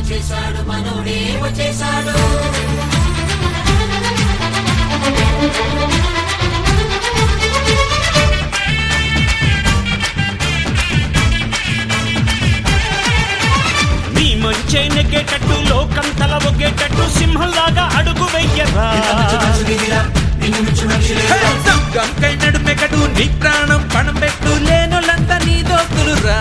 వచ్చేసాడు మనోడే వచ్చేసాడు నీ మంచే నెగ్గేటట్టు లోకం తల ఒగ్గేటట్టు సింహంలాగా అడుగు వెయ్యరా నిన్ను మించు మనిషి హే, సంగంకై నడుమెకడు నీ ప్రాణం పణం పెట్టు లేనులంతా నీ దోస్తులురా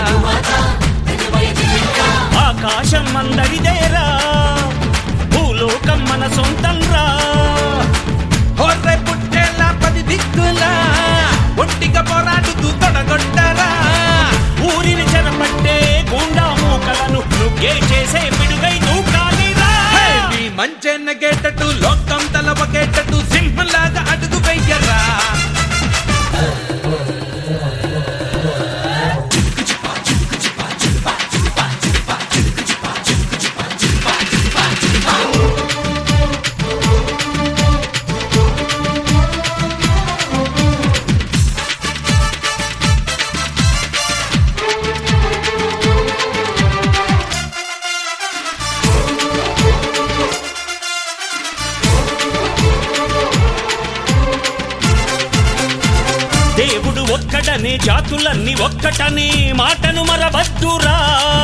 ఆకాశం అందరిదేరా భూలోకం మన సొంతం రా హోర్రే పుట్టేలా పది దిక్కులా ఒంటిగా పోరాడుతూ తొడగొట్టరా ఊరిని చెరపట్టే గుండా మూకలను నువ్వే చేసే పిడుగై దూకాలిరా హే, నీ మంచెన్న గేటట్టు లోకం తల ఒకేటట్టు సింహంలాగా అడుగు వెయ్యరా దేవుడు ఒక్కడనే జాతులన్నీ ఒక్కటనే మాటను మరవద్దురా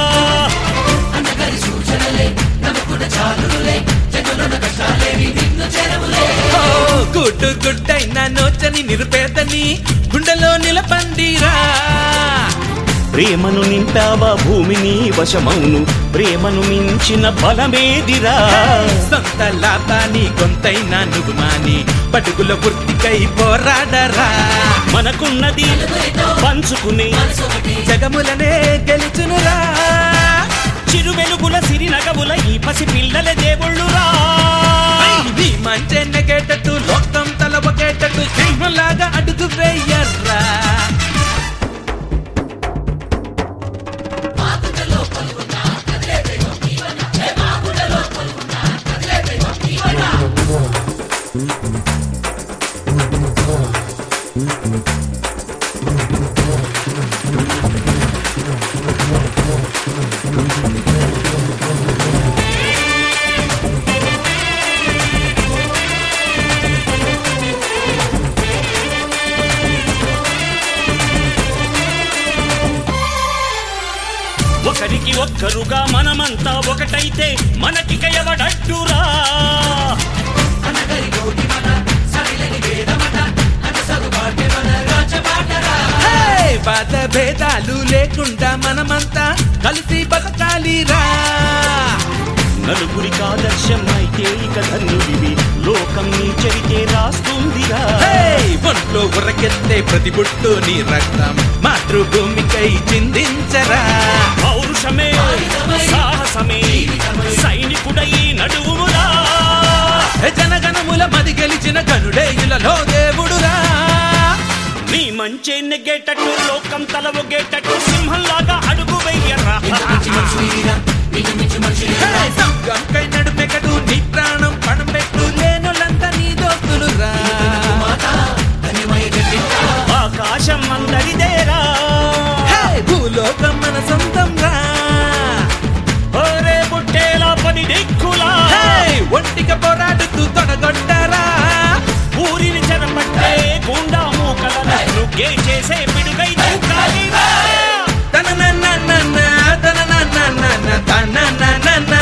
అందరి సూచనలే నమ్ముకున్న చాలులే జనుల కష్టాలేవి నిన్ను చేరవులే ఓ, గుడ్డు గుడ్డైన నోచని నిరుపేదని గుండెలో నిలబండిరా ప్రేమను నింపావా భూమిని వశమౌను ప్రేమను మించిన బలమేదిరా సొంత లాభాన్ని కొంతైనా నువ్వు మాని పటుకుల వృత్తికై పోరాడరా మనకున్నది పంచుకునే జగములనే గెలుచునురా చిరు వెలుగుల సిరి నగవుల ఈ పసి పిల్లల దేవుళ్ళురా నీ మంచె నెగేటట్టు లోకం తల ఒకేటట్టు సింహంలాగా అడుగు వేయర్రా ఒకరికి ఒక్కరుగా మనమంతా ఒకటైతే మనకిక ఎవడడ్డురా అనగరి గోటి మన సరిలేని వేదమట అన్న సగుబాటే మన రాజబాటరా హే! బాధ భేదాలు లేకుండా మనమంతా కలిసి బతకాలిరా నలుగురికి ఆదర్శం అయితే ఇక ధన్యుడివి లోకం నీ చరితే రాస్తుందిరా హే! ఒంట్లో ఉరకెత్తే ప్రతి బుట్టు నీ రక్తం మాతృభూమికై చిందించరా పౌరుషమే సాహసమే సైనికుడై నడువురా హే జనగణముల మది గెలిచిన గనుడే ఇలలో దేవుడురా నీ మంచి నెగ్గేటట్టు లోకం తల ఒగ్గేటట్టు సింహంలాగా అడుగు వెయ్యరా మంచి మనుషులీరా నిన్ను మించు మనిషి హే! సంగంకై నడుమెకడు నీ ప్రాణం పణం పెట్టు లేనులంతా నీ దోస్తులురా మాత ధన్యమయ జన్మించ ఆకాశం అందరిదేరా హే! భూలోకం మన సొంతం రా ఒరే బుట్టేలా పది దిక్కులా హే! ఒంటిగా పోరాడుతూ తొడగొట్టరా ఊరిని చెరపట్టే గుండా మూకలను నువ్వే చేసే పిడుగై దూకాలిరా తన నన్న నన్న తన నన్న నన్న తన నన్న